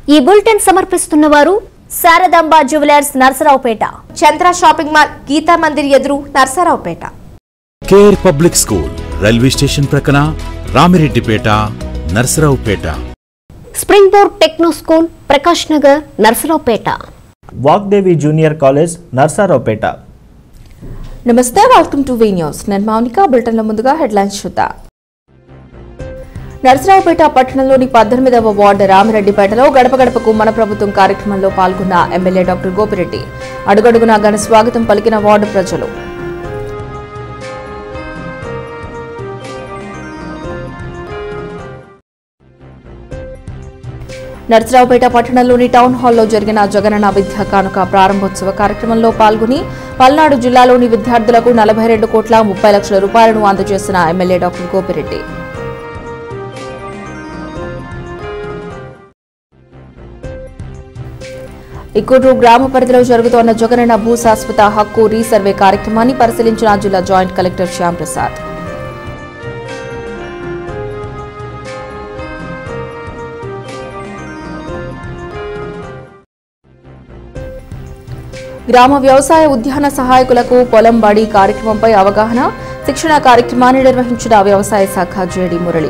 ఈ బులెటిన్ సమర్పిస్తున్న వారు Sharadamba jewellers Narasaraopet Chandra shopping mall Geeta Mandir ఎదురు Narasaraopet care public school railway station ప్రక్కన Ramireddypet Narasaraopet spring board techno school Prakash Nagar Narasaraopet Vagdevi junior college Narasaraopet నమస్తే వెల్కమ్ టు వి న్యూస్ నేను మౌనిక బులెటిన్ల ముందుగా హెడ్లైన్స్ చూద్దాం నరసరావుపేట పట్టణంలోని పద్దెనిమిదవ వార్డు రామిరెడ్డిపేటలో గడప గడపకు మన ప్రభుత్వం కార్యక్రమంలో పాల్గొన్న ఎమ్మెల్యే డాక్టర్ గోపిరెడ్డి అడుగడుగునా ఘన స్వాగతం పలికిన వార్డు ప్రజలు నర్సరావుపేట పట్టణంలోని టౌన్ హాల్లో జరిగిన జగనన్న విద్యా కానుక ప్రారంభోత్సవ కార్యక్రమంలో పాల్గొని పల్నాడు జిల్లాలోని విద్యార్థులకు నలభై రెండు కోట్ల ముప్పై లక్షల రూపాయలను అందజేసిన ఎమ్మెల్యే డాక్టర్ గోపిరెడ్డి ఇక్కూరు గ్రామ పరిధిలో జరుగుతోన్న జగనన్న భూ శాశ్వత హక్కు రీసర్వే కార్యక్రమాన్ని పరిశీలించిన జిల్లా జాయింట్ కలెక్టర్ శ్యామ్ ప్రసాద్ గ్రామ వ్యవసాయ ఉద్యాన సహాయకులకు పొలం బడి కార్యక్రమంపై అవగాహన శిక్షణ కార్యక్రమాన్ని నిర్వహించిన వ్యవసాయ శాఖ జేడి మురళి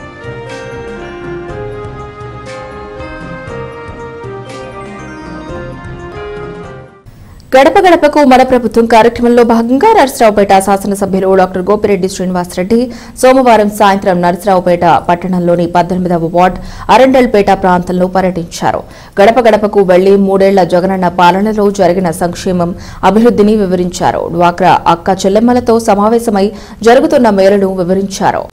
గడప గడపకు మన ప్రభుత్వం కార్యక్రమంలో భాగంగా నరసరావుపేట శాసనసభ్యులు డాక్టర్ గోపిరెడ్డి శ్రీనివాసరెడ్డి సోమవారం సాయంత్రం నరసరావుపేట పట్టణంలోని పద్దెనిమిదవ వార్డ్ అరండల్పేట ప్రాంతంలో పర్యటించారు గడప గడపకు వెళ్లి మూడేళ్ల జగనన్న పాలనలో జరిగిన సంక్షేమం అభివృద్ధిని వివరించారు డ్వాక్రా అక్క చెల్లెమ్మలతో సమావేశమై జరుగుతున్న మేరను వివరించారు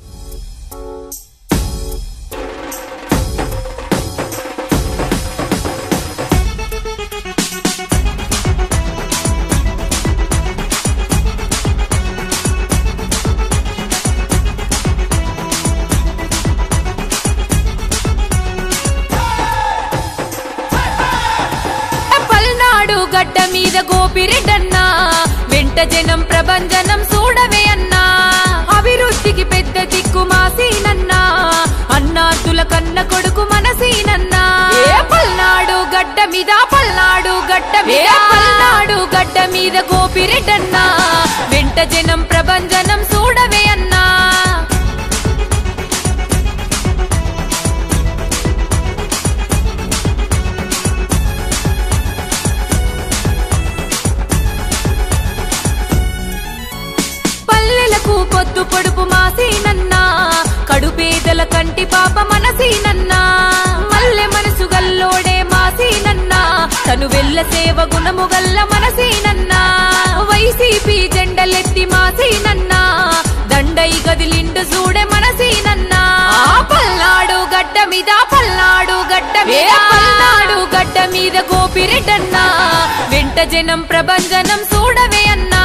పల్నాడు గడ్డ మీద గోపిరెడ్డన్నా వెంట జనం ప్రభంజనం చూడవే అన్నా అభివృద్ధికి పెద్ద దిక్కు మాసీనన్నా అన్నాతుల కన్న కొడుకు మనసీనన్నా ఏ పల్నాడు గడ్డ మీద పల్నాడు గడ్డ మీద పల్నాడు గడ్డ మీద గోపిరెడ్డన్నా వెంట జనం ప్రభంజనం చూడవే అన్నా పల్లెలకు పొద్దు పొడుపు మాసీనన్నా కడుపేదల కంటి పాప మనసీనన్నా మల్లె మనసు గల్లోడే మాసీనన్నా తను వెళ్ళ సేవ గుణము గల్ల మనసీనన్నా వైసీపీ జెండలెత్తి మాసీనన్నా దండై గదిలిండు చూడే మనసీనన్నా ఆ పల్నాడు గడ్డ మీద పల్నాడు గడ్డ మీద పల్నాడు గడ్డ మీద గోపిరెడ్డన్నా వెంట జనం ప్రభంజనం చూడవే అన్నా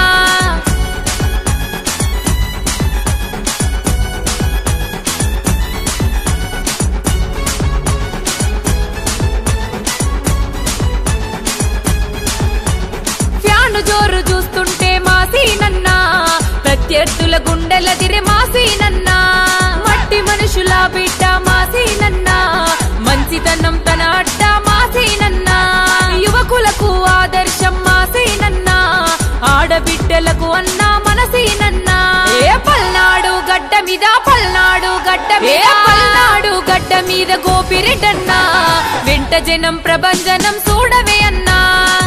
ఫ్యాను జోరు చూస్తుంటే మాసీనన్నా ప్రత్యర్థుల గుండెల దిరె మాసీనన్నా మట్టి మనుషుల బిడ్డ మాసీనన్నా మంచితనం తన అడ్డ మాసీనన్నా యువకులకు ఆదర్శం మాసీనన్నా ఆడబిడ్డలకు అన్నా మనసీనన్నా ఏ పల్నాడు గడ్డ మీద పల్నాడు గడ్డ మీద పల్నాడు గడ్డ మీద గోపిరెడ్డన్నా వెంట జనం ప్రభంజనం చూడవే అన్నా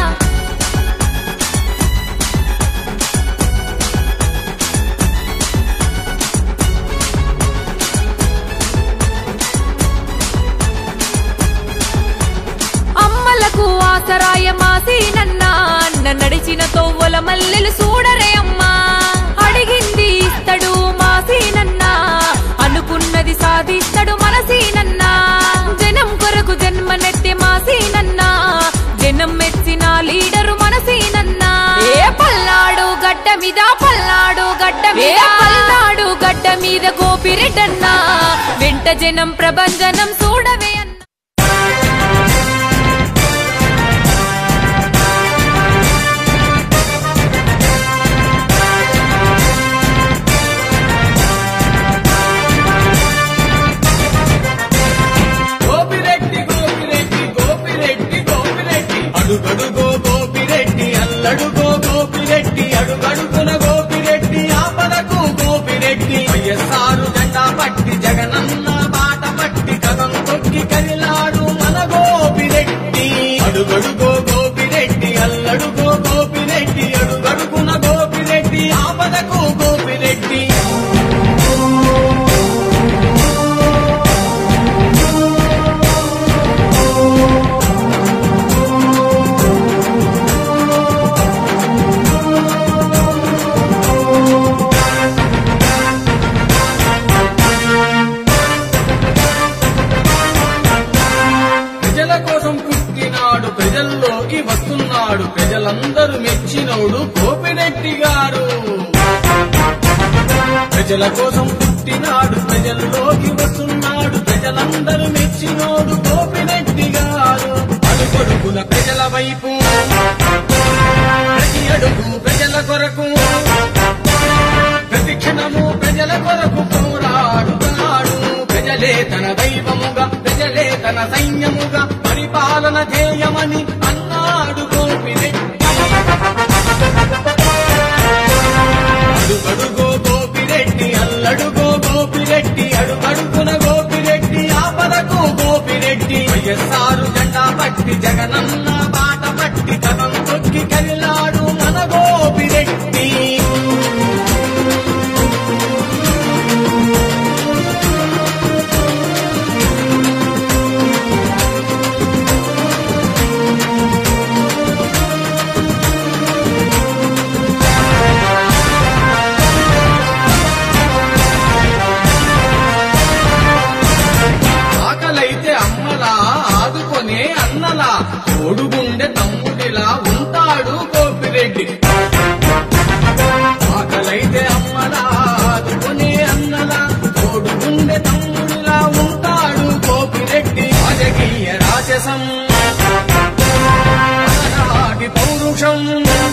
అమ్మలకు ఆసరాయ మాసీనన్నా అన్న నడిచిన తొవ్వల మల్లెలు చూడరే అమ్మా అడిగింది ఇస్తడు మాసీనన్నా అనుకున్నది సాధిస్తాడు మనసీనన్నా జనం కొరకు జన్మనెత్తే మాసీనన్నా జనం మెచ్చిన లీడరు మనసీనన్నా ఏ పల్నాడు గడ్డ మీద పల్నాడు గడ్డ మీద పల్నాడు గడ్డ మీద గోపిరెడ్డన్నా వెంట జనం ప్రభంజనం చూడవే అన్నా గోపిరెడ్డి గోపిరెడ్డి అడుగడుగో గోపిరెడ్డి అల్లడుగో గోపిరెడ్డి అడుగడుగున గోపిరెడ్డి ఆపదకు గోపిరెడ్డి వైఎస్ఆరు జెండా పట్టి జగనన్న బాట పట్టి కథం తొక్కి కదిలాడు మన గోపిరెడ్డి అడుగడుగో గోపిరెడ్డి అల్లడుగో గోపిరెడ్డి అడుగడుగున గోపిరెడ్డి ఆపదకు గోపిరెడ్డి ప్రజల కోసం పుట్టినాడు ప్రజల్లోకి వస్తున్నాడు ప్రజలందరూ మెచ్చినోడు గోపిరెడ్డి గారు ప్రజల కోసం పుట్టినాడు ప్రజల్లోకి వస్తున్నాడు ప్రజలందరూ మెచ్చినోడు గోపిరెడ్డి గారు అడుగడుగున ప్రజల వైపు ప్రతి అడుగు ప్రజల కొరకు ప్రతి క్షణము ప్రజల కొరకు పోరాడుతాడు ప్రజలే తన దైవముగా ప్రజలే తన సైన్యముగా పరిపాలన ధ్యేయమని అన్నాడు గోపిరెడ్డి అడుగడుగో గోపిరెడ్డి అల్లడుగో గోపిరెడ్డి అడుగడుగున గోపిరెడ్డి ఆపదకు గోపిరెడ్డి వైఎస్ఆరు జెండా పట్టి జగనన్న బాట పట్టి కథం తొక్కి కదిలాడు మన గోపిరెడ్డి ఆకలైతే అమ్మలా ఆదుకొనే అన్నలా తోడుగుండె తమ్ముడిలా ఉంటాడు గోపిరెడ్డి ఆకలైతే అమ్మలా ఆదుకొనే అన్నలా తోడుగుండె తమ్ముడిలా ఉంటాడు గోపిరెడ్డి రాజకీయ రాజసం అలనాటి పౌరుషం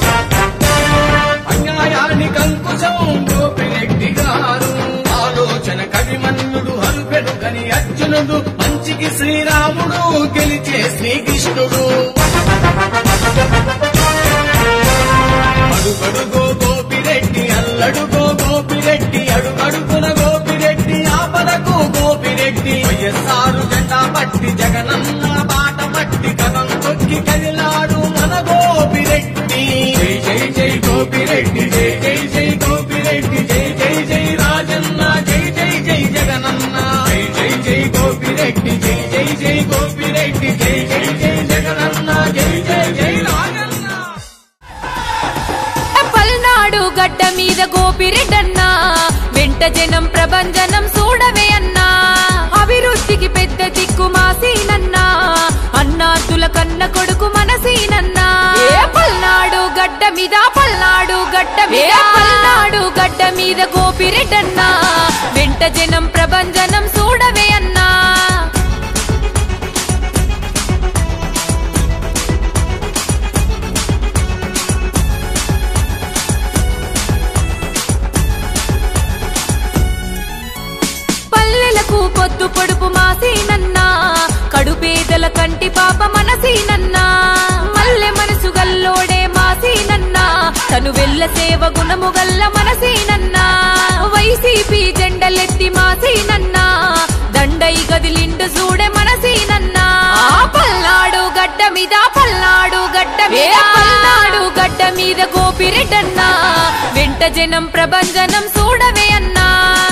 అన్యాయానికి అంకుశం గోపిరెడ్డి గారు ఆలోచన కవిమన్నుడు హరుపెరుగని అర్జునుడు మంచికి శ్రీరాముడు గెలిచే శ్రీకృష్ణుడు అడుగడుగో గోపిరెడ్డి అల్లడుగో గోపిరెడ్డి అడుగడుగున గోపిరెడ్డి ఆపదకు గోపిరెడ్డి వైఎస్ఆరు జెండా పట్టి జగనన్న బాట పట్టి కథం తొక్కి కదిలాడు మన గోపిరెడ్డి జై జై జై గోపిరెడ్డి జై జై జై గోపిరెడ్డి జై జై జై రాజన్న జై జై జై జగనన్న జై జై జై గోపిరెడ్డి జై జై జై గోపిరెడ్డి జై జై జై జగనన్న జై జై జై రాజన్న పల్నాడు గడ్డ మీద గోపిరెడ్డన్నా వెంట జనం ప్రభంజనం చూడవే అన్నా అభివృద్ధికి పెద్ద దిక్కు మాసీనన్నా అన్నాతుల కన్న కొడుకు మనసీనన్నా ఏ పల్నాడు గడ్డ మీద పల్నాడు గడ్డ మీద పల్నాడు గడ్డ మీద గోపిరెడ్డన్నా వెంట జనం ప్రభంజనం చూడవే అన్నా పల్లెలకు పొద్దు పొడుపు మాసీనన్నా కడుపేదల కంటి పాప మనసీనన్నా మల్లె మనసు గల్లోడే మాసీనన్నా తను వెళ్ళ సేవ గుణము గల్ల మనసీనన్నా వైసీపీ జెండలెత్తి మాసీనన్నా దండై గదిలిండు చూడే మనసీనన్నా ఆ పల్నాడు గడ్డ మీద పల్నాడు గడ్డ మీద పల్నాడు గడ్డ మీద గోపిరెడ్డన్నా వెంట జనం ప్రభంజనం చూడవే అన్నా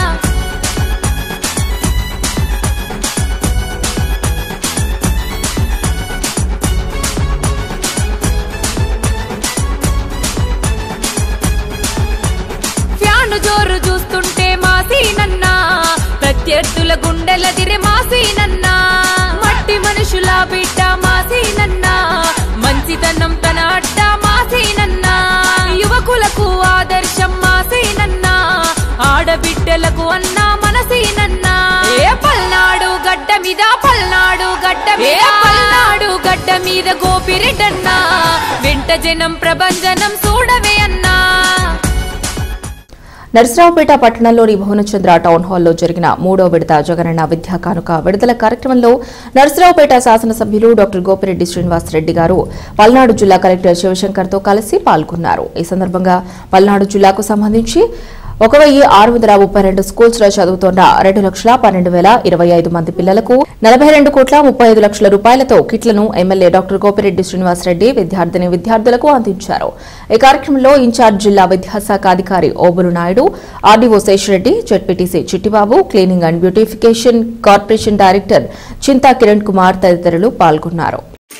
ఫ్యాను జోరు చూస్తుంటే మాసీనన్నా ప్రత్యర్థుల గుండెల దిరి మాసీనన్నా మట్టి మనుషుల బిడ్డ మాసీనన్నా మంచితనం తన అడ్డ మాసీనన్నా యువకులకు ఆదర్శం మాసీనన్నా ఆడబిడ్డలకు అన్నా మనసీనన్నా ఏ పల్నాడు గడ్డ మీద పల్నాడు గడ్డ మీద పల్నాడు గడ్డ మీద గోపిరెడ్డన్నా వెంట జనం ప్రభంజనం చూడవే అన్నా నరసరావుపేట పట్టణంలోని భువనచంద్ర టౌన్ హాల్లో జరిగిన మూడో విడత జగనన్న విద్యా కానుక విడుదల కార్యక్రమంలో నరసరావుపేట శాసనసభ్యులు డాక్టర్ గోపిరెడ్డి శ్రీనివాసరెడ్డి గారు పల్నాడు జిల్లా కలెక్టర్ శివశంకర్ తో కలిసి పాల్గొన్నారు ఈ సందర్భంగా పల్నాడు జిల్లాకు సంబంధించి ఒక వెయ్యి ఆరు వందల ముప్పై రెండు స్కూల్స్ లో చదువుతోన్న రెండు లక్షల పన్నెండు వేల ఇరవై ఐదు మంది పిల్లలకు నలభై రెండు కోట్ల ముప్పై ఐదు లక్షల రూపాయలతో కిట్లను ఎమ్మెల్యే డాక్టర్ గోపిరెడ్డి శ్రీనివాసరెడ్డి విద్యార్థిని విద్యార్థులకు అందించారు ఈ కార్యక్రమంలో ఇన్ఛార్జ్ జిల్లా విద్యాశాఖ అధికారి Obulu Naidu RDO Seshareddy ZPTC Chittibabu cleaning and beautification corporation director Chinta Kiran Kumar తదితరులు పాల్గొన్నారు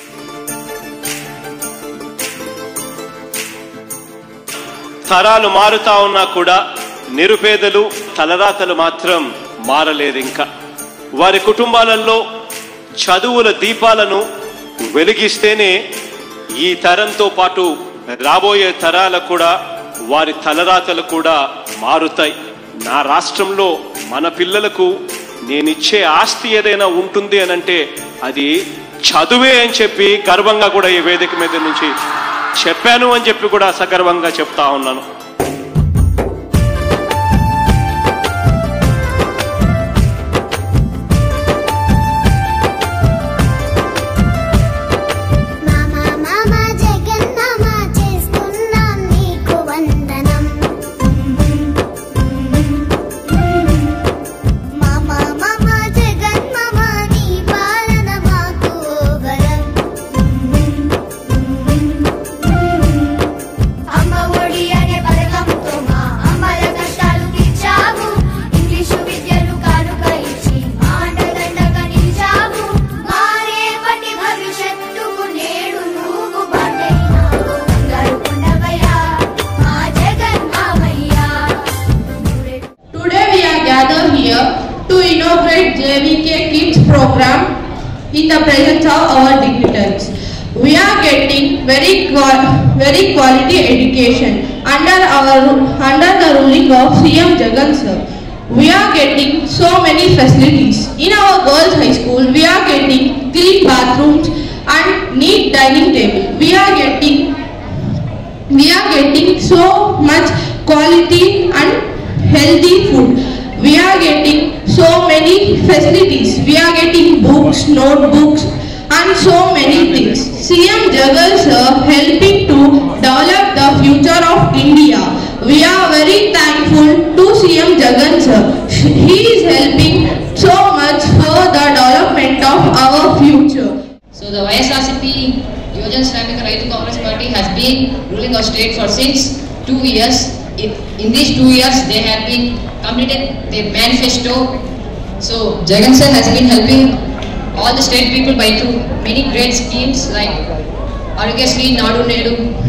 తరాలు మారుతా ఉన్నా కూడా నిరుపేదలు తలరాతలు మాత్రం మారలేదు ఇంకా వారి కుటుంబాలలో చదువుల దీపాలను వెలిగిస్తేనే ఈ తరంతో పాటు రాబోయే తరాలకు కూడా వారి తలరాతలు కూడా మారుతాయి నా రాష్ట్రంలో మన పిల్లలకు నేనిచ్చే ఆస్తి ఏదైనా ఉంటుంది అనంటే అది చదువే అని చెప్పి గర్వంగా కూడా ఈ వేదిక మీద నుంచి చెప్పాను అని చెప్పి కూడా సగర్వంగా చెప్తా ఉన్నాను మామా మామా జగన్నామ చేస్తున్నాం నీకు వందనం మామా మామా జగన్మామ నీ పాలన మాకు వరం అమ్మ ఒడి అనే పథకంతో మా అమ్మల కష్టాలు తీర్చావు ఇంగ్లీషు విద్యను కానుక ఇచ్చి మా అండదండగా నిలిచావు మా రేపటి భవిష్యత్తుకు నేడు నువ్వు బాటైనావు బంగారు కొండవయ్యా మా జగన్మామయ్యా Today we are gathered here to inaugurate JVK Kids program in the presence of our dignitaries. We are getting very qual- very quality education under our under the ruling of CM Jagan sir. We are getting so many facilities. In our girls' high school, we are getting clean bathrooms and neat dining table. We are getting we are getting so much quality and healthy food. We are getting so many facilities. We are getting books, notebooks and so many things. CM Jagal sir helping to develop the future of India. We are very thankful to CM Jagan sir. He is helping so much for the development of our future. So the YSRCP Yojan Islamic Raitu Congress Party has been ruling our state for since two years. In, in these two years, they have been completed their manifesto. So Jagan sir has been helping all the state people by through many great schemes like Arugashri, Nadu Nedu,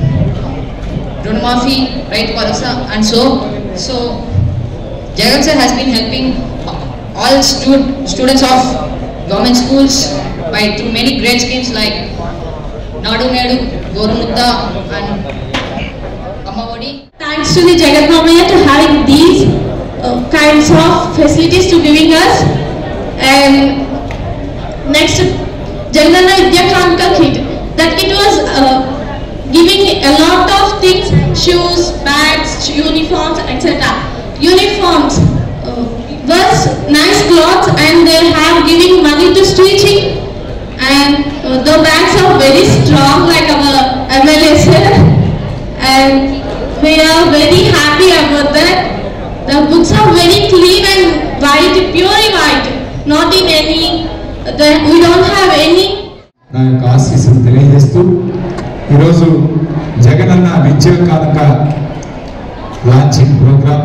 Runumafi, Raitu Bharasa and so. So Jagan sir has been helping all stu- students of government schools by through many great schemes like Nadu Nedu, Gorumutta and Ammavodi. Thanks to the Jagat Mamaya to having these uh, kinds of facilities to giving us. And next, Jagannath Vidya Kanka kit. That it was uh, giving a lot of things, shoes, bags, uniforms, etc. Uniforms uh, was nice clothes and they have giving money to stitching and uh, the bags are very strong like our MLA said and we are very happy about that. The books are very clean and white, purely white, not in any, the, we don't have any నా యొక్క ఆశీస్సులు తెలియజేస్తూ ఈరోజు జగనన్న విద్యా కానుక launching programme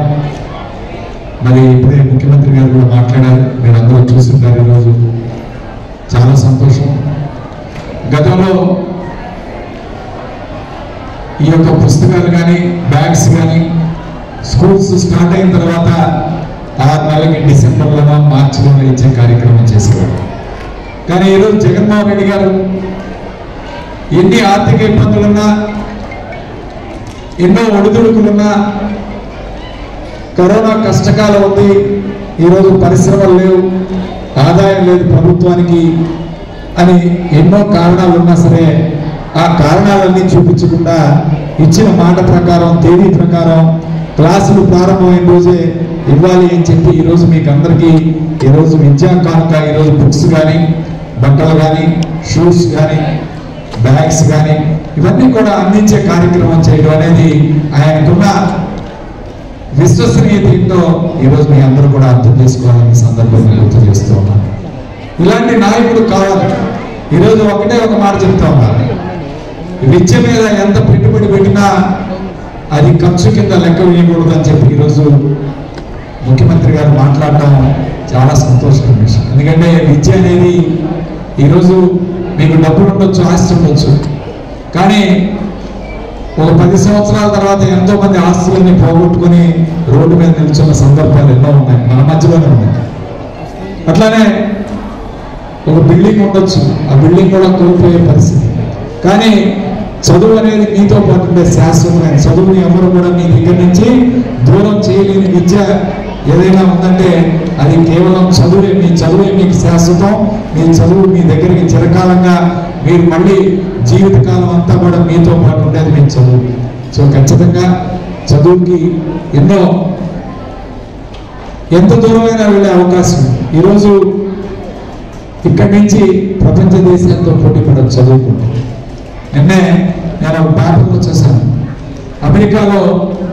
మరి ఇప్పుడే ముఖ్యమంత్రి గారు కూడా మాట్లాడారు మీరు అందరూ చూస్తుంటారు ఈరోజు చాలా సంతోషం గతంలో ఈ యొక్క పుస్తకాలు కానీ బ్యాగ్స్ కానీ స్కూల్స్ స్టార్ట్ అయిన తర్వాత ఆరు నెలలకి డిసెంబర్లోనో మార్చిలోనో ఇచ్చే కార్యక్రమం చేసేవారు కానీ ఈరోజు జగన్మోహన్ రెడ్డి గారు ఎన్ని ఆర్థిక ఇబ్బందులున్నా ఎన్నో ఒడిదుడుకులున్నా కరోనా కష్టకాలం ఉంది ఈరోజు పరిశ్రమలు లేవు ఆదాయం లేదు ప్రభుత్వానికి అని ఎన్నో కారణాలు ఉన్నా సరే ఆ కారణాలన్నీ చూపించకుండా ఇచ్చిన మాట ప్రకారం తేదీ ప్రకారం క్లాసులు ప్రారంభమైన రోజే ఇవ్వాలి అని చెప్పి ఈరోజు మీకు అందరికీ ఈరోజు విద్యా కానుక ఈరోజు బుక్స్ కానీ బట్టలు కానీ షూస్ కానీ బ్యాగ్స్ కానీ ఇవన్నీ కూడా అందించే కార్యక్రమం చేయడం అనేది ఆయనకున్న విశ్వసనీయత ఏంటో ఈరోజు మీ అందరూ కూడా అర్థం చేసుకోవాలని సందర్భంగా గుర్తు చేస్తూ ఉన్నాను ఇలాంటి నాయకుడు కావాలి ఈరోజు ఒకటే ఒక మాట చెప్తా ఉన్నాను విద్య మీద ఎంత పెట్టుబడి పెట్టినా అది ఖర్చు కింద లెక్క వేయకూడదు అని చెప్పి ఈరోజు ముఖ్యమంత్రి గారు మాట్లాడటం చాలా సంతోషకర విషయం ఎందుకంటే విద్య అనేది ఈరోజు మీకు డబ్బులు ఉండొచ్చు ఆస్తి ఉండొచ్చు కానీ ఒక పది సంవత్సరాల తర్వాత ఎంతో మంది ఆస్తులన్నీ పోగొట్టుకొని రోడ్డు మీద నిల్చున్న సందర్భాలు ఎన్నో ఉన్నాయి మన మధ్యలోనే ఉన్నాయి అట్లానే ఒక బిల్డింగ్ ఉండొచ్చు ఆ బిల్డింగ్ కూడా కోల్పోయే పరిస్థితి కానీ చదువు అనేది మీతో పాటు ఉండే శాశ్వతమైన చదువుని ఎవరు కూడా మీ దగ్గర నుంచి దూరం చేయలేని విద్య ఏదైనా ఉందంటే అది కేవలం చదువే మీ చదువే మీకు శాశ్వతం మీ చదువు మీ దగ్గరికి చిరకాలంగా మీరు మళ్ళీ జీవితకాలం అంతా కూడా మీతో పాటు ఉండేది మీ చదువు సో ఖచ్చితంగా చదువుకి ఎన్నో ఎంత దూరమైనా వెళ్ళే అవకాశం ఉంది. ఈరోజు ఇక్కడి నుంచి ప్రపంచ దేశాలతో పోటీ పడదు చదువుకుంటూ నిన్నే నేను ఒక పేపర్లో చూశాను అమెరికాలో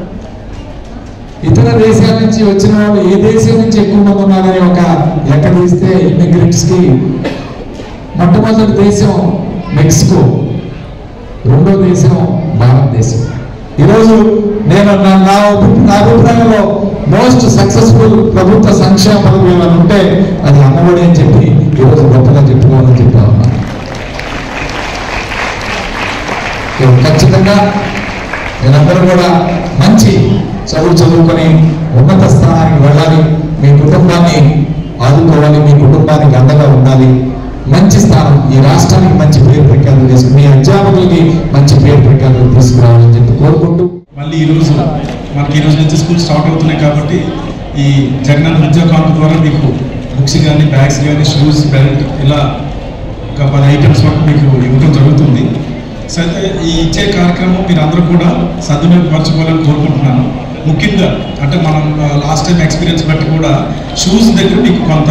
ఇతర దేశాల నుంచి వచ్చిన వాళ్ళు ఏ దేశం నుంచి ఎక్కువ మంది ఉన్నారని ఒక లెక్క తీస్తే immigrants కి మొట్టమొదటి దేశం మెక్సికో రెండో దేశం భారతదేశం ఈరోజు నేను నా నా అభి- నా అభిప్రాయంలో మోస్ట్ సక్సెస్ఫుల్ ప్రభుత్వ సంక్షేమ పథకం ఏమైనా ఉంటే అది అమ్మఒడి అని చెప్పి ఈరోజు గొప్పగా చెప్పుకోవాలని చెప్పా ఉన్నా ఇక ఖచ్చితంగా మీరందరూ కూడా మంచి చదువు చదువుకొని ఉన్నత స్థానానికి వెళ్ళాలి మీ కుటుంబాన్ని ఆదుకోవాలి మీ కుటుంబానికి అండగా ఉండాలి మంచి స్థానం ఈ రాష్ట్రానికి మంచి పేరు ప్రఖ్యాతులు చేసుకుని మీ అధ్యాపకులకి మంచి పేరు ప్రఖ్యాతులు తీసుకురావాలని చెప్పి కోరుకుంటూ మళ్ళీ ఈరోజు మనకి ఈ రోజు నుంచి స్కూల్ స్టార్ట్ అవుతున్నాయి కాబట్టి ఈ జగనన్న విద్యా కానుక ద్వారా మీకు బుక్స్ కానీ బ్యాగ్స్ కానీ షూస్ బెల్ట్ ఇలా ఒక పది ఐటమ్స్ వరకు మీకు ఇవ్వడం జరుగుతుంది సో అయితే ఈ ఇచ్చే కార్యక్రమం మీరు అందరూ కూడా సద్వినియోగపరచుకోవాలని కోరుకుంటున్నాను ముఖ్యంగా అంటే మనం లాస్ట్ టైం ఎక్స్పీరియన్స్ బట్టి కూడా షూస్ దగ్గర మీకు కొంత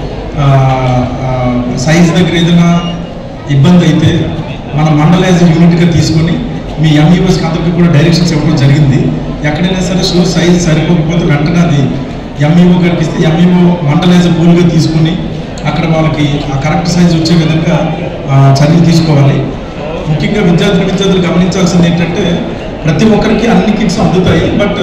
సైజ్ దగ్గర ఏదైనా ఇబ్బంది అయితే మన మండలైజ్ యూనిట్గా తీసుకొని మీ ఎంఈఓస్కి అందరికీ కూడా డైరెక్షన్స్ ఇవ్వడం జరిగింది ఎక్కడైనా సరే షూస్ సైజ్ సరిపోకపోతే వెంటనే అది ఎంఈఓ గారికి ఇస్తే ఎంఈఓ మండలైజ్ పూల్గా తీసుకొని అక్కడ వాళ్ళకి ఆ కరెక్ట్ సైజ్ వచ్చే విధంగా ఆ, చర్యలు తీసుకోవాలి ముఖ్యంగా విద్యార్థులు విద్యార్థులు గమనించాల్సింది ఏంటంటే ప్రతి ఒక్కరికి అన్ని కిట్స్ అందుతాయి బట్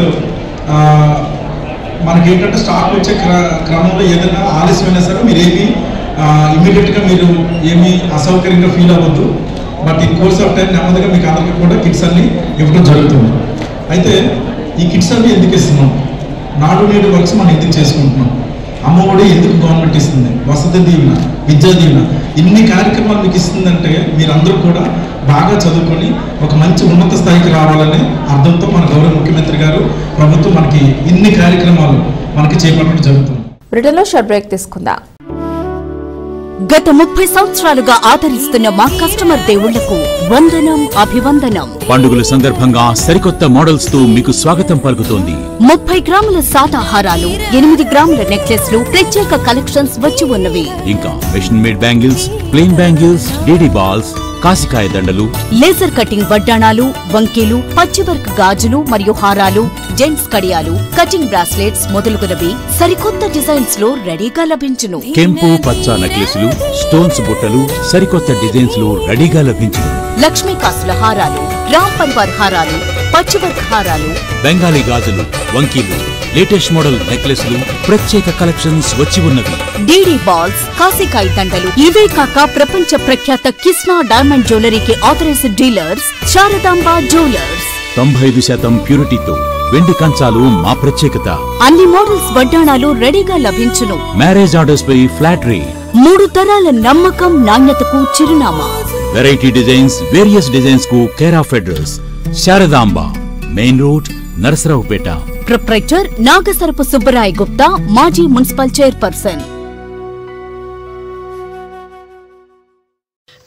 మనకి ఏంటంటే స్టాక్ వచ్చే క్ర క్రమంలో ఏదైనా ఆలస్యమైనా సరే మీరు ఏమి ఇమీడియట్గా మీరు ఏమీ అసౌకర్యంగా ఫీల్ అవ్వద్దు బట్ ఈ కోర్స్ ఆఫ్ టైం నెమ్మదిగా మీకు అందరికీ కూడా కిట్స్ అన్ని ఇవ్వడం జరుగుతుంది అయితే ఈ కిట్స్ అన్ని ఎందుకు ఇస్తున్నాం నాడు నేడు వర్క్స్ మనం ఎందుకు చేసుకుంటున్నాం అమ్మఒడి ఎందుకు గవర్నమెంట్ ఇస్తుంది వసతి దీవెన విద్యా దీవెన ఇన్ని కార్యక్రమాలు మీకు ఇస్తుందంటే మీరందరూ కూడా బాగా చదువుకొని ఒక మంచి ఉన్నత స్థాయికి రావాలనే అర్థంతో మన గౌరవ ముఖ్యమంత్రి గారు ప్రభుత్వం మనకి ఇన్ని కార్యక్రమాలు మనకి చేపట్టడం జరుగుతుంది బ్రిటన్లో షార్ట్ బ్రేక్ తీసుకుందాం గత ముప్పై సంవత్సరాలుగా ఆదరిస్తున్న మా కస్టమర్ దేవుళ్లకు వందనం అభివందనం పండుగల సందర్భంగా సరికొత్త మోడల్స్ తో మీకు స్వాగతం పలుకుతోంది ముప్పై గ్రాముల సాదాహారాలు ఎనిమిది గ్రాముల నెక్లెస్లు ప్రత్యేక కలెక్షన్స్ వచ్చి ఉన్నవి ఇంకా machine made bangles plain bangles డీడీ బాల్స్ కాసికాయ దండలు లేజర్ కటింగ్ వడ్డాణాలు వంకీలు పచ్చివర్క్ గాజులు మరియు హారాలు జెంట్స్ కడియాలు కటింగ్ బ్రాస్లెట్స్ మొదలుగునవి సరికొత్త డిజైన్స్ లో రెడీగా లభించును కెంపు పచ్చ నెక్లెస్లు స్టోన్స్ బుట్టలు సరికొత్త డిజైన్స్ లో రెడీగా లభించును లక్ష్మీ కాసుల హారాలు రామ్ పరివార్ హారాలు పచ్చివర్క్ హారాలు బెంగాలీ గాజులు వంకీలు లేటెస్ట్ మోడల్ నెక్లెస్లు ప్రత్యేక కలెక్షన్స్ వచ్చి ఉన్నవి డీడీ బాల్స్ కాసికాయ దండలు ఇవే కాక ప్రపంచ ప్రఖ్యాత కిస్నా డైమండ్ జ్యువెలరీకి ఆథరైజ్డ్ డీలర్స్ శారదాంబ జ్యువెలర్స్ తొంభై ఐదు శాతం ప్యూరిటీతో వెండి కంచాలు మా ప్రత్యేకత అన్ని మోడల్స్ వడ్డాణాలు రెడీగా లభించును మ్యారేజ్ ఆర్డర్స్ పై ఫ్లాట్ రేట్ మూడు తరాల నమ్మకం నాణ్యతకు చిరునామా వెరైటీ డిజైన్స్ వేరియస్ డిజైన్స్ కు care of address Sharadamba main road Narasaraopet proprietor Nagasarapu Subbarai Gupta మాజీ మున్సిపల్ చైర్పర్సన్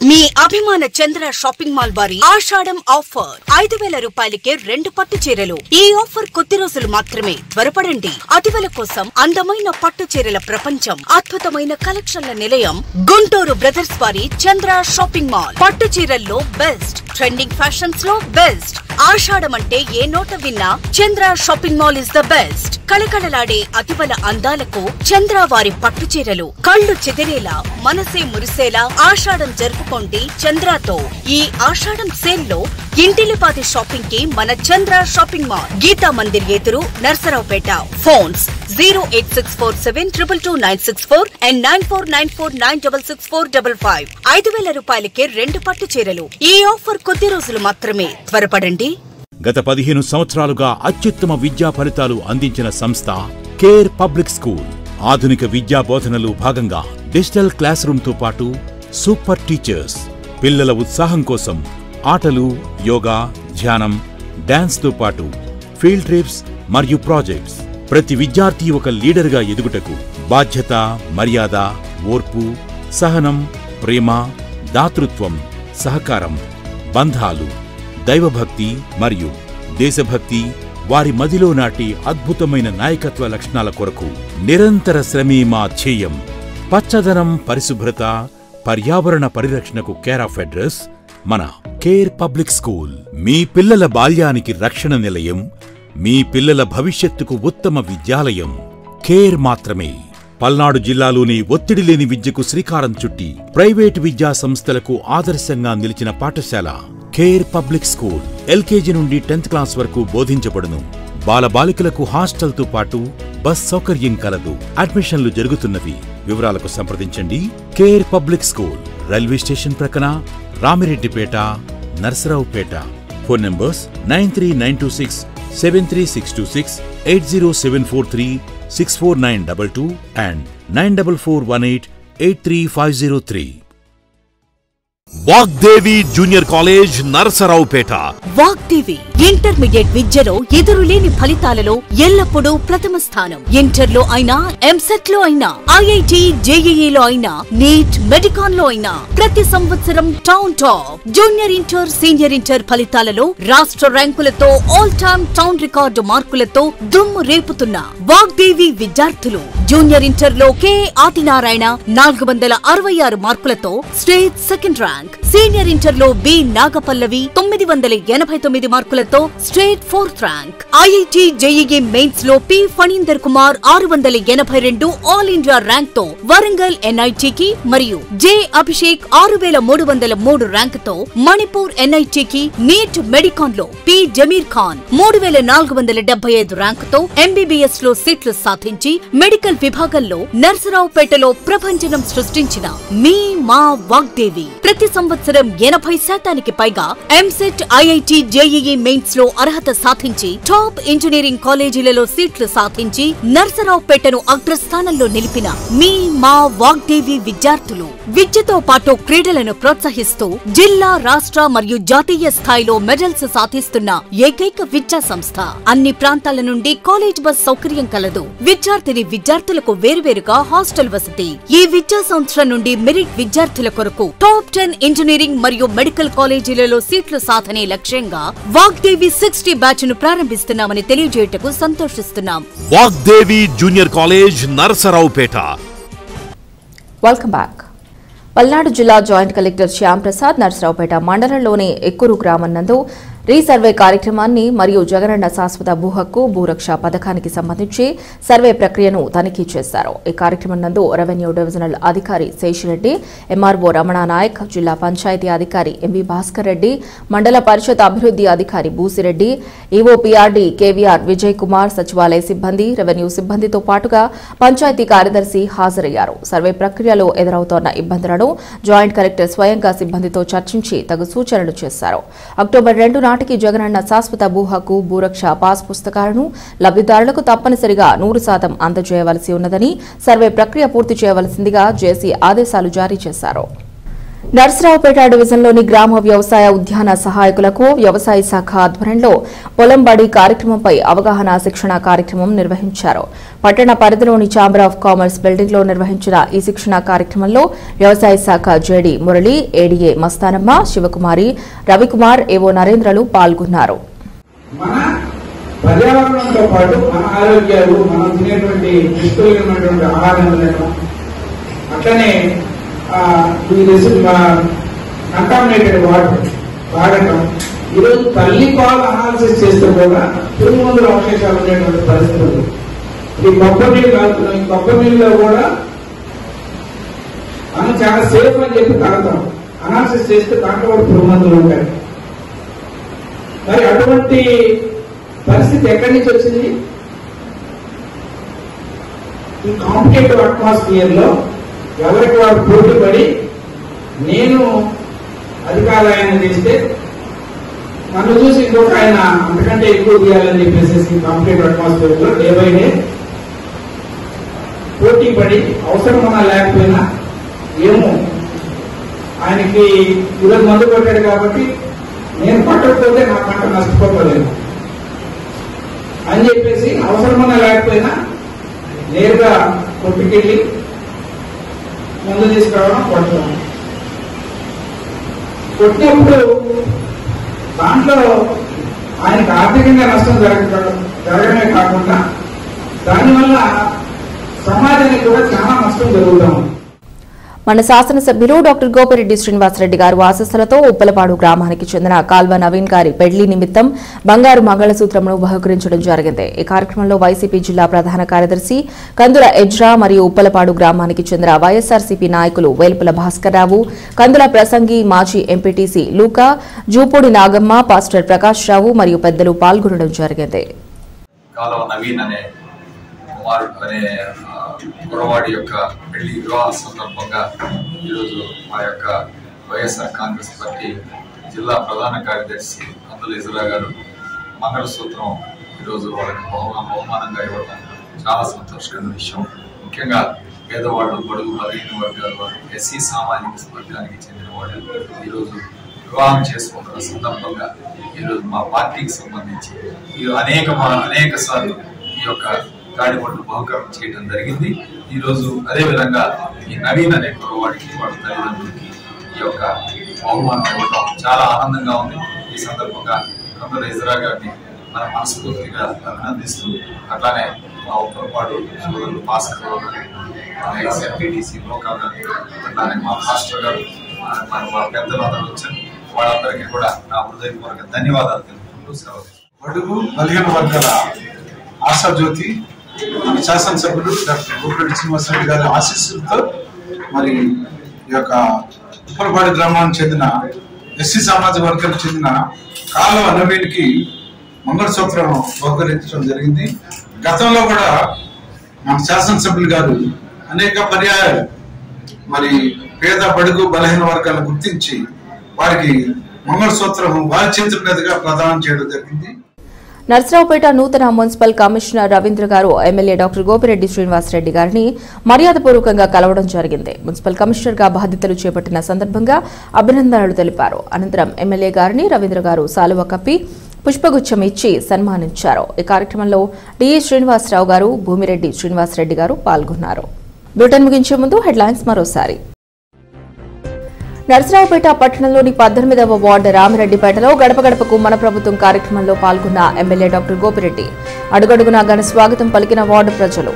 మీ అభిమాన చంద్ర షాపింగ్ మాల్ వారి ఆషాఢం ఆఫర్ ఐదు వేల రూపాయలకే రెండు పట్టు చీరలు ఈ ఆఫర్ కొద్ది రోజులు మాత్రమే త్వరపడండి అతివల కోసం అందమైన పట్టు చీరల ప్రపంచం అద్భుతమైన కలెక్షన్ల నిలయం గుంటూరు బ్రదర్స్ వారి చంద్ర షాపింగ్ మాల్ పట్టు చీరల్లో బెస్ట్ ట్రెండింగ్ ఫ్యాషన్స్ లో బెస్ట్ ఆషాఢం అంటే ఏ నోట విన్నా Chandra shopping mall is the best కళకళలాడే అతివల అందాలకు చంద్ర వారి పట్టు చీరలు కళ్ళు చెదిరేలా మనసే మురిసేలా ఆషాఢం జరుపుకోండి చంద్రతో ఈ ఆషాఢం సేల్ లో ఇంటిలిపాది షాపింగ్ కి మన చంద్ర షాపింగ్ మాల్ గీతా మందిర్ ఎదురు Narasaraopet phones zero eight six four seven triple two nine six four and nine four nine four nine double six four double five ఐదు వేల రూపాయలకే రెండు పట్టు చీరలు ఈ ఆఫర్ కొద్ది రోజులు మాత్రమే త్వరపడండి గత పదిహేను సంవత్సరాలుగా అత్యుత్తమ విద్యా ఫలితాలు అందించిన సంస్థ కేర్ పబ్లిక్ స్కూల్ ఆధునిక విద్యా బోధనలు భాగంగా డిజిటల్ క్లాస్ రూమ్ తో పాటు సూపర్ టీచర్స్ పిల్లల ఉత్సాహం కోసం ఆటలు యోగా ధ్యానం డాన్స్ తో పాటు ఫీల్డ్ ట్రిప్స్ మరియు ప్రాజెక్ట్స్ ప్రతి విద్యార్థి ఒక లీడర్గా ఎదుగుటకు బాధ్యత మర్యాద ఓర్పు సహనం ప్రేమ దాతృత్వం సహకారం బంధాలు దైవభక్తి మరియు దేశభక్తి వారి మదిలో నాటి అద్భుతమైన నాయకత్వ లక్షణాల కొరకు నిరంతర శ్రమే మా ధ్యేయం పచ్చదనం పరిశుభ్రత పర్యావరణ పరిరక్షణకు కేర్ ఆఫ్ అడ్రస్ మన కేర్ పబ్లిక్ స్కూల్ మీ పిల్లల బాల్యానికి రక్షణ నిలయం మీ పిల్లల భవిష్యత్తుకు ఉత్తమ విద్యాలయం కేర్ మాత్రమే పల్నాడు జిల్లాలోని ఒత్తిడి లేని విద్యకు శ్రీకారం చుట్టి ప్రైవేటు విద్యా సంస్థలకు ఆదర్శంగా నిలిచిన పాఠశాల కేర్ పబ్లిక్ స్కూల్ ఎల్కేజీ నుండి టెన్త్ క్లాస్ వరకు బోధించబడును బాలబాలికలకు హాస్టల్తో పాటు బస్ సౌకర్యం కలదు అడ్మిషన్లు జరుగుతున్నవి వివరాలకు సంప్రదించండి care public school railway station ప్రక్కన Ramireddypet Narasaraopet phone numbers nine three nine two six seven three six two six eight zero seven four three six four nine double two and nine double four one eight eight three five zero three Vagdevi junior college Narasaraopet Vagdevi intermediate విద్యలో ఎదురులేని ఫలితాలలో ఎల్లప్పుడూ ప్రథమ స్థానం inter లో అయినా ఎంసెట్ లో అయినా ఐఐటి జేఈఈలో అయినా నీట్ మెడికాన్ లో అయినా ప్రతి సంవత్సరం town top junior inter senior inter ఫలితాలలో రాష్ట్ర ర్యాంకులతో ఆల్ టైమ్ టౌన్ రికార్డు మార్కులతో దుమ్ము రేపుతున్న వాగ్దేవి విద్యార్థులు జూనియర్ ఇంటర్ లో కె ఆదినారాయణ నాలుగు వందల అరవై ఆరు మార్కులతో state second rank senior inter లో బి నాగపల్లవి తొమ్మిది వందల ఎనభై తొమ్మిది మార్కులతో state fourth rank IIT JEE mains లో పి ఫణీందర్ కుమార్ ఆరు వందల ఎనభై రెండు ఆల్ ఇండియా ర్యాంక్ తో వరంగల్ ఎన్ఐటికి మరియు జె అభిషేక్ ఆరు వేల మూడు వందల మూడు ర్యాంక్ తో మణిపూర్ ఎన్ఐటికి నీట్ మెడికాన్ లో పి జమీర్ ఖాన్ మూడు వేల నాలుగు వందల డెబ్బై ఐదు ర్యాంక్ తో ఎంబీబీఎస్ లో సీట్లు సాధించి మెడికల్ విభాగంలో నర్సరావుపేటలో ప్రభంజనం సృష్టించిన మీ మా వాగ్దేవి ప్రతి సంవత్సరం ఎనభై శాతానికి పైగా ఎంసెట్ ఐఐటి జేఈఈ మెయిన్స్ లో అర్హత సాధించి టాప్ ఇంజనీరింగ్ కాలేజీలలో సీట్లు సాధించి నర్సరావుపేటను అగ్రస్థానంలో నిలిపిన మీ మా వాగ్దేవి విద్యార్థులు విద్యతో పాటు క్రీడలను ప్రోత్సహిస్తూ జిల్లా రాష్ట్ర మరియు జాతీయ స్థాయిలో మెడల్స్ సాధిస్తున్న ఏకైక విద్యా సంస్థ అన్ని ప్రాంతాల నుండి కాలేజ్ బస్ సౌకర్యం కలదు విద్యార్థిని విద్యార్థులకు వేరువేరుగా హాస్టల్ వసతి ఈ విద్యా సంవత్సరం నుండి మెరిట్ విద్యార్థుల కొరకు టాప్ టెన్ ఇంజనీరింగ్ మరియు మెడికల్ కాలేజీలలో సీట్లు సాధనే లక్ష్యంగా వాగ్దేవి సిక్స్టీ బ్యాచ్ ను ప్రారంభిస్తున్నామని తెలియజేయటకు సంతోషిస్తున్నాం Vagdevi junior college Narasaraopet welcome back Palnadu జిల్లా జాయింట్ కలెక్టర్ శ్యామ్ ప్రసాద్ నర్సరావుపేట మండలంలోని ఎక్కురు గ్రామం నందు రీసర్వే కార్యక్రమాన్ని మరియు జగనన్న శాశ్వత భూ హక్కు భూరక్ష పథకానికి సంబంధించి సర్వే ప్రక్రియను తనిఖీ చేశారు ఈ కార్యక్రమం నందు రెవెన్యూ డివిజనల్ అధికారి శేషిరెడ్డి ఎంఆర్ఓ రమణ నాయక్ జిల్లా పంచాయతీ అధికారి ఎంవి భాస్కర్ రెడ్డి మండల పరిషత్ అభివృద్ధి అధికారి బూసిరెడ్డి ఈఓపీఆర్డీ కేవీఆర్ విజయ్ కుమార్ సచివాలయ సిబ్బంది రెవెన్యూ సిబ్బందితో పాటుగా పంచాయతీ కార్యదర్శి హాజరయ్యారు సర్వే ప్రక్రియలో ఎదురవుతోన్న ఇబ్బందులను జాయింట్ కలెక్టర్ స్వయంగా సిబ్బందితో చర్చించి తగు సూచనలు చేశారు అక్టోబర్ రెండు నాటికి జగనన్న శాశ్వత భూ హక్కు భూరక్ష పాస్ పుస్తకాలను లబ్ధిదారులకు తప్పనిసరిగా నూరు శాతం అందజేయవలసి ఉన్నదని సర్వే ప్రక్రియ పూర్తి చేయవలసిందిగా జేసీ ఆదేశాలు జారీ చేశారు నర్సరావుపేట డివిజన్లోని గ్రామ వ్యవసాయ ఉద్యాన సహాయకులకు వ్యవసాయ శాఖ ఆధ్వర్యంలో పొలం బడి కార్యక్రమంపై అవగాహన శిక్షణ కార్యక్రమం నిర్వహించారు పట్టణ పరిధిలోని ఛాంబర్ ఆఫ్ కామర్స్ బిల్డింగ్ లో నిర్వహించిన ఈ శిక్షణ కార్యక్రమంలో వ్యవసాయ శాఖ JD Murali ADA Mastanamma Sivakumari Ravikumar AO నరేంద్రలు పాల్గొన్నారు పర్యావరణంతో పాటు మన ఆరోగ్యాలు మనం తినేటువంటి పుష్కలమైనటువంటి ఆహారం తినడం అట్లనే ఆ, ఈ కంటామినేటెడ్ వాటర్ వాడటం ఈరోజు తల్లి పాలు అనాలిసిస్ చేస్తే కూడా పురుగు మందుల అవశేషాలు ఉండేటువంటి పరిస్థితులు ఈ కొబ్బరి నీళ్ళు తాగుతున్నాం ఈ కొబ్బరి నీళ్ళలో కూడా మనం చాలా సేఫ్ అని చెప్పి తాగుతాం అనాలిసిస్ చేస్తే దాంట్లో కూడా పురుగు మందులు ఉంటాయి మరి అటువంటి పరిస్థితి ఎక్కడి నుంచి వచ్చింది ఈ కాంపిటేటివ్ అట్మాస్ఫియర్ లో ఎవరికి వారు పోటీ పడి నేను అధికారాయన చేస్తే నన్ను చూసి ఇంకొక ఆయన అంతకంటే ఎక్కువ తీయాలని చెప్పేసి కాంపిటేటివ్ అట్మాస్ఫియర్ లో డే బై డే పోటీ పడి అవసరం ఉన్నా లేకపోయినా ఏమో ఆయనకి ఈరోజు మందు కొట్టాడు కాబట్టి నేను పట్టకపోతే నా పంట నష్టపోలేదు అని చెప్పేసి అవసరమన్నా లేకపోయినా నేరుగా కొట్టుకెళ్ళి మందు తీసుకురావడం కొట్టడం కొట్టినప్పుడు దాంట్లో ఆయనకు ఆర్థికంగా నష్టం జరగ జరగడమే కాకుండా దానివల్ల సమాజానికి కూడా చాలా నష్టం జరుగుతూ ఉంది మన శాసనసభ్యులు డాక్టర్ గోపిరెడ్డి శ్రీనివాసరెడ్డి గారు ఆశస్సులతో ఉప్పలపాడు గ్రామానికి చెందిన కాల్వ నవీన్ గారి పెళ్లి నిమిత్తం బంగారు మంగళసూత్రమును బహుకరించడం జరిగింది ఈ కార్యక్రమంలో వైసీపీ జిల్లా ప్రధాన కార్యదర్శి కందుల ఎజ్రా మరియు ఉప్పలపాడు గ్రామానికి చెందిన వైఎస్ఆర్సీపీ నాయకులు వేల్పుల భాస్కర్రావు కందుల ప్రసంగి మాజీ ఎంపీటీసీ లూకా జూపూడి నాగమ్మ పాస్టర్ ప్రకాష్ రావు మరియు పెద్దలు పాల్గొనడం జరిగింది కాలువ నవీన్ అనే కుమారుడు అనే ఆ, కురవాడి యొక్క పెళ్లి వివాహ సందర్భంగా ఈరోజు మా యొక్క వైఎస్ఆర్ కాంగ్రెస్ పార్టీ జిల్లా ప్రధాన కార్యదర్శి అందుల ఇజ్రా గారు మంగళసూత్రం ఈరోజు వాళ్ళకి బహుమా బహుమానంగా ఇవ్వడం చాలా సంతోషకరమైన విషయం ముఖ్యంగా పేదవాళ్ళు బడుగు బలహీన వర్గాల వారు ఎస్సీ సామాజిక వర్గానికి చెందిన వాళ్ళు ఈరోజు వివాహం చేసుకుంటున్న సందర్భంగా ఈరోజు మా పార్టీకి సంబంధించి ఈ అనేక మా- అనేక సార్లు ఈ యొక్క గాడిపండు బహుకరణ చేయడం జరిగింది ఈ రోజు అదే విధంగా ఈ నవీన్ అనే కురవాడికి వాళ్ళ తల్లిదండ్రులకి ఈ యొక్క బహుమానం ఇవ్వడం చాలా ఆనందంగా ఉంది ఈ సందర్భంగా కొందరు ఇజ్రా గారిని మన మనస్ఫూర్తిగా అభినందిస్తూ అట్లానే మా ఉప్పరపాడు సోదరులు భాస్కర్ రావు గారు, మా ఎక్స్ ఎంపీటీసీ లోకా గారు అట్లానే మా మాస్టర్ గారు ఆ, మన మా పెద్దలు అందరూ వచ్చారు వాళ్ళందరికీ కూడా నా హృదయపూర్వక ధన్యవాదాలు తెలుపుకుంటూ సెలవు బడుగు బలహీన వర్గాల ఆశాజ్యోతి మన శాసనసభ్యులు డాక్టర్ గోపిరెడ్డి శ్రీనివాసరెడ్డి గారి ఆశీస్సులతో మరి ఈ యొక్క ఉప్పలపాడు గ్రామానికి చెందిన ఎస్సీ సామాజిక వర్గానికి చెందిన కాలువ నవీన్కి మంగళసూత్రం బహుకరించడం జరిగింది గతంలో కూడా మన శాసనసభ్యులు గారు అనేక పర్యాయాలు మరి పేద బడుగు బలహీన వర్గాలను గుర్తించి వారికి మంగళసూత్రం వారి చేతుల మీదుగా ప్రదానం చేయడం జరిగింది నర్సరావుపేట నూతన మున్సిపల్ కమిషనర్ రవీంద్ర గారు ఎమ్మెల్యే డాక్టర్ గోపిరెడ్డి శ్రీనివాసరెడ్డి గారిని మర్యాదపూర్వకంగా కలవడం జరిగింది మున్సిపల్ కమిషనర్ గా బాధ్యతలు చేపట్టిన సందర్భంగా అభినందనలు తెలిపారు అనంతరం ఎమ్మెల్యే గారిని రవీంద్ర గారు సాలువ కప్పి పుష్పగుచ్చం ఇచ్చి సన్మానించారు ఈ కార్యక్రమంలో డిఈ శ్రీనివాసరావు గారు భూమిరెడ్డి శ్రీనివాసరెడ్డి గారు పాల్గొన్నారు బ్రిటన్ ముగించే ముందు హెడ్లైన్స్ మరోసారి నర్సరావుపేట పట్టణంలోని పద్దెనిమిదవ వార్డు రామిరెడ్డిపేటలో గడప గడపకు మన ప్రభుత్వం కార్యక్రమంలో పాల్గొన్న ఎమ్మెల్యే డాక్టర్ గోపిరెడ్డి అడుగడుగునా ఘన స్వాగతం పలికిన వార్డు ప్రజలు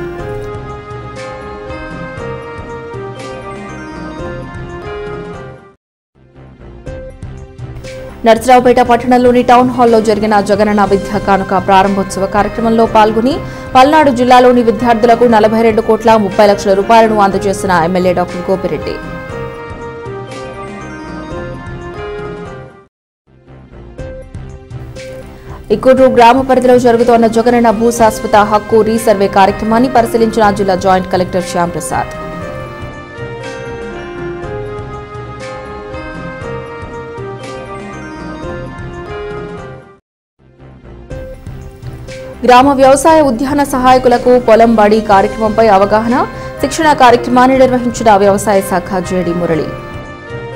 నర్సరావుపేట పట్టణంలోని టౌన్ హాల్లో జరిగిన జగనన్న విద్యా కానుక ప్రారంభోత్సవ కార్యక్రమంలో పాల్గొని పల్నాడు జిల్లాలోని విద్యార్థులకు నలభై రెండు కోట్ల ముప్పై లక్షల రూపాయలను అందజేసిన ఎమ్మెల్యే డాక్టర్ గోపిరెడ్డి ఇక్కూరు గ్రామ పరిధిలో జరుగుతోన్న జగనన్న భూ శాశ్వత హక్కు రీసర్వే కార్యక్రమాన్ని పరిశీలించిన జిల్లా జాయింట్ కలెక్టర్ శ్యామ్ ప్రసాద్ గ్రామ వ్యవసాయ ఉద్యాన సహాయకులకు పొలం బడి కార్యక్రమంపై అవగాహన శిక్షణ కార్యక్రమాన్ని నిర్వహించిన వ్యవసాయ శాఖ జేడి మురళి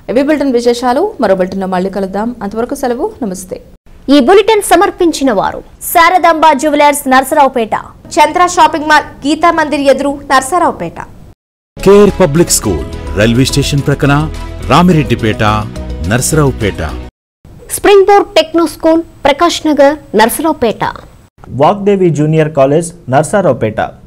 ఇవి బులెటిన్ విశేషాలు మరో బులెటిన్లో మళ్ళీ కలుద్దాం అంతవరకు సెలవు నమస్తే ఈ బులెటిన్ సమర్పించిన వారు Sharadamba jewellers Narasaraopet Chandra shopping mall Geeta Mandir ఎదురు Narasaraopet care public school railway station ప్రక్కన Ramireddypet Narasaraopet spring board techno school Prakash Nagar Narasaraopet Vagdevi junior college Narasaraopet